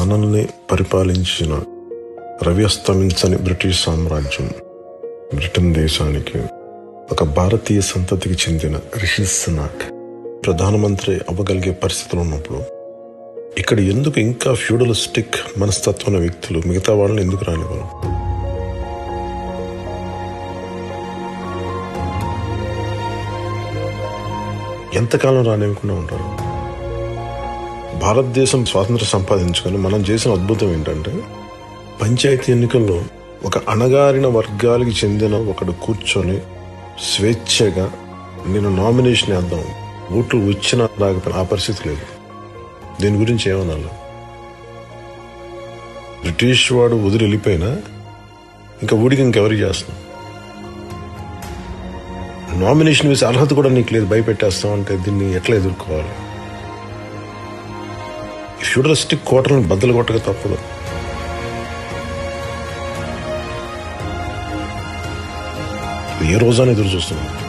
మనల్ని పరిపాలించిన రవి అస్తమించని బ్రిటిష్ సామ్రాజ్యం బ్రిటన్ దేశానికి ఒక భారతీయ సంతతికి చెందిన రిషి సునాక్ ప్రధానమంత్రి అవ్వగలిగే పరిస్థితులు ఉన్నప్పుడు ఇక్కడ ఎందుకు ఇంకా ఫ్యూడలిస్టిక్ మనస్తత్వం వ్యక్తులు మిగతా వాళ్ళని ఎందుకు రానివ్వరు ఎంతకాలం రానివ్వకుండా ఉంటారు భారతదేశం స్వాతంత్రం సంపాదించుకొని మనం చేసిన అద్భుతం ఏంటంటే పంచాయతీ ఎన్నికల్లో ఒక అణగారిన వర్గాలకి చెందిన ఒకడు కూర్చొని స్వేచ్ఛగా నేను నామినేషన్ వేద్దాం ఓట్లు వచ్చినా రాకపోయినా ఆ పరిస్థితి లేదు దీని గురించి ఏమనాలి బ్రిటిష్ వాడు వదిలి వెళ్ళిపోయినా ఇంకా ఊడికి ఇంకెవరికి చేస్తున్నాం నామినేషన్ వేసే అర్హత కూడా నీకు లేదు భయపెట్టేస్తాం అంటే దీన్ని ఎట్లా ఎదుర్కోవాలి ఫ్యూడలిస్టిక్ కోటలను బద్దలు కొట్టక తప్పదు ఏ రోజానే ఎదురు చూస్తున్నాం